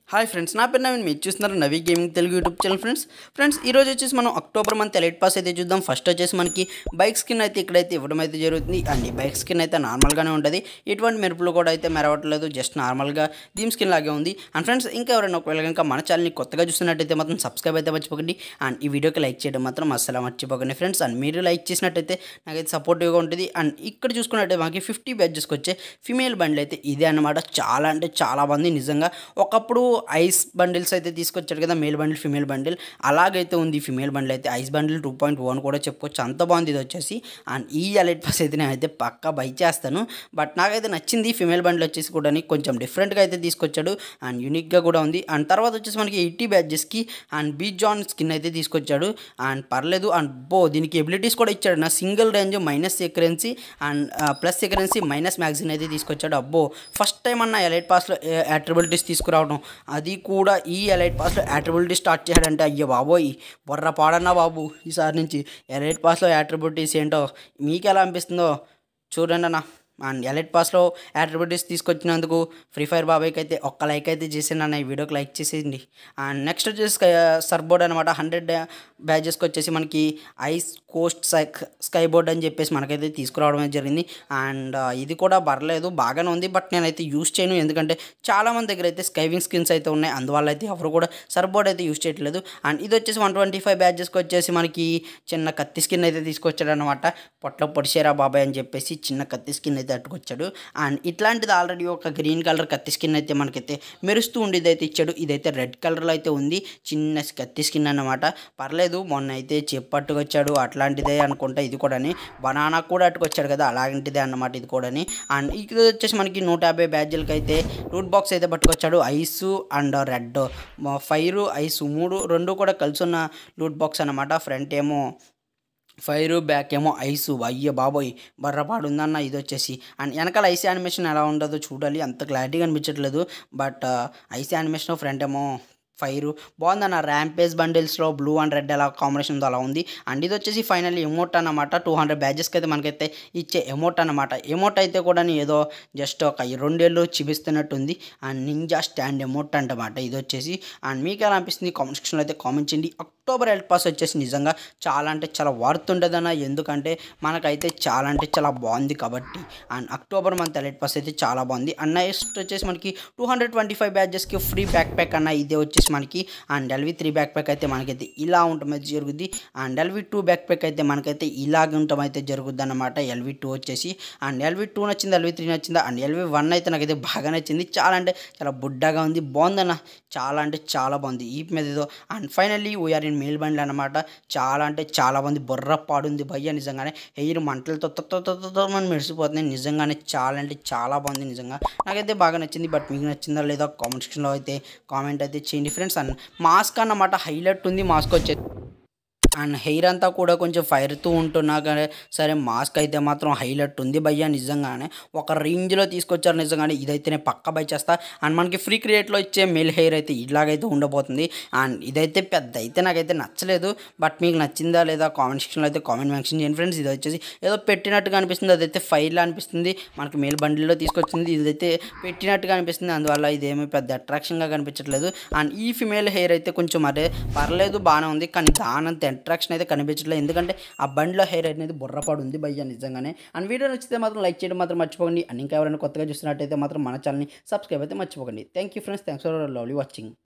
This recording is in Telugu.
హాయ్ ఫ్రెండ్స్ నా పేరు నవీన్ మీరు చూస్తున్నారు Navi gaming Telugu YouTube channel friends friends ఈ రోజు వచ్చేసి మనం అక్టోబర్ మంత్ ఎలైట్ పాస్ అయితే చూద్దాం ఫస్ట్ వచ్చేసి మనకి బైక్ స్కిన్ అయితే ఇక్కడైతే ఇవ్వడం అయితే జరుగుతుంది అండ్ ఈ బైక్ స్కిన్ అయితే నార్మల్గానే ఉంటుంది ఎటువంటి మెరుపులు కూడా అయితే మెరవట్లేదు జస్ట్ నార్మల్గా దీమ్ స్కిన్ లాగే ఉంది అండ్ ఫ్రెండ్స్ ఇంకా ఎవరైనా ఒకవేళ కనుక మన ఛానల్ని కొత్తగా చూస్తున్నట్టయితే మాత్రం సబ్స్క్రైబ్ అయితే మర్చిపోకండి అండ్ ఈ వీడియోకి లైక్ చేయడం మాత్రం అస్సలు మర్చిపోకండి ఫ్రెండ్స్ అండ్ మీరు లైక్ చేసినట్టయితే నాకైతే సపోర్టివ్గా ఉంటుంది అండ్ ఇక్కడ చూసుకున్నట్టయితే మనకి ఫిఫ్టీ బ్యాచెస్కి వచ్చే ఫిమేల్ బండిల్ అయితే ఇదే అనమాట చాలా అంటే చాలా బాగుంది నిజంగా ఒకప్పుడు ఐస్ బండిల్స్ అయితే తీసుకొచ్చాడు కదా మేల్ బండిల్ ఫిమేల్ బండిల్ అలాగైతే ఉంది ఫిమేల్ బండిల్ అయితే ice bundle two point one కూడా చెప్పుకోవచ్చు అంత బాగుంది ఇది వచ్చేసి అండ్ ఈ ఎలైట్ పాస్ అయితే నేనైతే పక్కా బై చేస్తాను బట్ నాకైతే నచ్చింది ఫిమేల్ బండిల్ వచ్చేసి కూడా కొంచెం డిఫరెంట్గా అయితే తీసుకొచ్చాడు అండ్ యూనిక్గా కూడా ఉంది అండ్ తర్వాత వచ్చేసి మనకి ఎయిటీ బ్యాచెస్కి అండ్ బీచ్ జాన్ స్కిన్ అయితే తీసుకొచ్చాడు అండ్ పర్లేదు అండ్ బో దీనికి ఎబిలిటీస్ కూడా ఇచ్చాడు నా సింగిల్ రేంజ్ మైనస్ సెకరెన్సీ అండ్ ప్లస్ సెకరెన్సీ మైనస్ మ్యాగజిన్ అయితే తీసుకొచ్చాడు అబ్బో ఫస్ట్ టైం అన్న ఎలైట్ పాస్లో అట్రిబిలిటీస్ తీసుకురావడం అది కూడా ఈ ఎలైట్ పాస్లో అట్రిబిలిటీ స్టార్ట్ చేశాడంటే అయ్యో బాబోయ్ బొర్ర పాడన్నా బాబు ఈసారి నుంచి ఎలైట్ పాస్లో అట్రిబిలిటీస్ ఏంటో మీకు ఎలా అనిపిస్తుందో చూడండి అన్న అండ్ ఎలైట్ పాస్లో యాట్రిబ్యూటీస్ తీసుకొచ్చినందుకు ఫ్రీ ఫైర్ బాబాయ్కి అయితే ఒక్క లైక్ అయితే చేసింది అన్న ఈ వీడియోకి లైక్ చేసేయండి అండ్ నెక్స్ట్ వచ్చేసి స్కై సర్బోర్డ్ అనమాట హండ్రెడ్ బ్యాచెస్కి వచ్చేసి మనకి ice coast sky sky board అని చెప్పేసి మనకైతే తీసుకురావడం అయితే జరిగింది అండ్ ఇది కూడా పర్లేదు బాగానే ఉంది బట్ నేనైతే యూస్ చేయను ఎందుకంటే చాలామంది దగ్గర అయితే స్కైవింగ్ స్కిన్స్ అయితే ఉన్నాయి అందువల్ల అయితే ఎవరు కూడా సర్బోర్డ్ అయితే యూస్ చేయట్లేదు అండ్ ఇది వచ్చేసి వన్ ట్వంటీ ఫైవ్ బ్యాచెస్కి వచ్చేసి మనకి చిన్న కత్తి స్కిన్ అయితే తీసుకొచ్చాడు అనమాట పొట్ల పొడిచేరా బాబాయ్ అని చెప్పేసి చిన్న కత్తి స్కిన్ అయితే అట్టుకొచ్చాడు అండ్ ఇట్లాంటిది ఆల్రెడీ ఒక గ్రీన్ కలర్ కత్తి స్కిన్ అయితే మనకైతే మెరుస్తూ ఉండేది అయితే ఇచ్చాడు ఇదైతే రెడ్ కలర్లో అయితే ఉంది చిన్న కత్తి స్కిన్ అన్నమాట పర్లేదు మొన్న అయితే చెప్పట్టుకొచ్చాడు అట్లాంటిదే అనుకుంటా ఇది కూడాని బనానా కూడా అట్టుకొచ్చాడు కదా అలాంటిదే అన్నమాట ఇది కూడాని అండ్ ఇది వచ్చేసి మనకి నూట యాభై బ్యాడ్జీలకి అయితే రూట్ బాక్స్ అయితే పట్టుకొచ్చాడు ice and red fire ice మూడు రెండు కూడా కలిసి ఉన్న లూట్ బాక్స్ అనమాట ఫ్రంట్ ఏమో ఫైర్ బ్యాక్ ఏమో ఐస్ అయ్య బాబోయ్ బర్రపాడు ఉందన్న ఇది వచ్చేసి అండ్ వెనకాల ఐస్ యానిమేషన్ ఎలా ఉండదో చూడాలి అంత క్లారిటీగా అనిపించట్లేదు బట్ ఐస్ యానిమేషన్ ఫ్రంట్ ఏమో ఫైర్ బాగుందన్న ర్యాంపేజ్ బండిల్స్లో బ్లూ అండ్ రెడ్ ఎలా కాంబినేషన్ ఉందో అలా ఉంది అండ్ ఇది వచ్చేసి ఫైనల్ ఎమోట్ అనమాట టూ హండ్రెడ్ బ్యాచెస్కి అయితే మనకైతే ఇచ్చే ఎమోట్ అనమాట ఎమోట్ అయితే కూడా ఏదో జస్ట్ ఒక రెండేళ్ళు చూపిస్తున్నట్టుంది అండ్ నింజా స్టాండ్ ఎమోట్ అంటమాట ఇది వచ్చేసి అండ్ మీకు ఎలా అనిపిస్తుంది కామెంట్ సెక్షన్లో అయితే కామెంట్ చేయండి అక్టోబర్ ఎయిట్ పాస్ వచ్చేసి నిజంగా చాలా అంటే చాలా వర్త్ ఉంటుందన్న ఎందుకంటే మనకైతే చాలా అంటే చాలా బాగుంది కాబట్టి and October month elite pass అయితే చాలా బాగుంది అండ్ నెక్స్ట్ వచ్చేసి మనకి టూ హండ్రెడ్ ట్వంటీ ఫైవ్ బ్యాచెస్కి ఫ్రీ బ్యాక్ ప్యాక్ అన్న ఇదే వచ్చేసి మనకి and LV three backpack అయితే మనకైతే ఇలా ఉండటం అయితే జరుగుద్ది and LV two backpack అయితే మనకైతే ఇలాగ ఉండటం అయితే జరుగుద్ది అనమాట ఎల్వి టూ వచ్చేసి అండ్ ఎల్వి టూ నచ్చింది ఎల్వి త్రీ నచ్చిందా అండ్ ఎల్వి వన్ అయితే నాకైతే బాగా నచ్చింది చాలా అంటే చాలా బుడ్డగా ఉంది బాగుందన్న చాలా అంటే చాలా బాగుంది ఈ మీద ఏదో and finally we're in male బండ్లు అనమాట చాలా అంటే చాలా బాగుంది బొర్ర పాడుంది భయ్య నిజంగానే ఎయిర్ మంటలతో తొత్తో మనం మెరిసిపోతుంది నిజంగానే చాలా అంటే చాలా బాగుంది నిజంగా నాకైతే బాగా నచ్చింది బట్ మీకు నచ్చిందా లేదా కామెంట్ సెక్షన్లో అయితే కామెంట్ అయితే చేయండి ఫ్రెండ్స్ అండ్ మాస్క్ అన్నమాట హైలైట్ ఉంది మాస్క్ వచ్చేది అండ్ హెయిర్ అంతా కూడా కొంచెం ఫైర్తూ ఉంటున్నా కానీ సరే మాస్క్ అయితే మాత్రం హైలైట్ ఉంది భయ్య నిజంగానే ఒక రేంజ్లో తీసుకొచ్చారు నిజంగానే ఇదైతేనే పక్క బై చేస్తా అండ్ మనకి ఫ్రీ క్రియేట్లో ఇచ్చే మెయిల్ హెయిర్ అయితే ఇలాగైతే ఉండబోతుంది అండ్ ఇదైతే పెద్ద అయితే నాకైతే నచ్చలేదు బట్ మీకు నచ్చిందా లేదా కామెంట్ సెక్షన్లో అయితే కామెంట్ మెన్షన్ చేయండి ఫ్రెండ్స్ ఇది వచ్చేసి ఏదో పెట్టినట్టుగా అనిపిస్తుంది అదైతే ఫైర్లా అనిపిస్తుంది మనకి మెయిల్ బండిల్లో తీసుకొచ్చింది ఇదైతే పెట్టినట్టుగా అనిపిస్తుంది అందువల్ల ఇదేమీ పెద్ద అట్రాక్షన్గా కనిపించట్లేదు అండ్ ఈ ఫిమేల్ హెయిర్ అయితే కొంచెం అదే పర్లేదు బాగానే ఉంది కానీ దానంత అట్రాక్షన్ అయితే కనిపించట్లేదు ఎందుకంటే ఆ బండిలో హెయిర్ అనేది బుర్రపాడు ఉంది భయ్య నిజంగానే అండ్ వీడియో నచ్చితే మాత్రం లైక్ చేయడం మాత్రం మర్చిపోకండి అండ్ ఇంకా ఎవరైనా కొత్తగా చూస్తున్నట్టయితే మాత్రం మన ఛానల్ని సబ్స్క్రైబ్ అయితే మర్చిపోకండి thank you friends thanks for lovely watching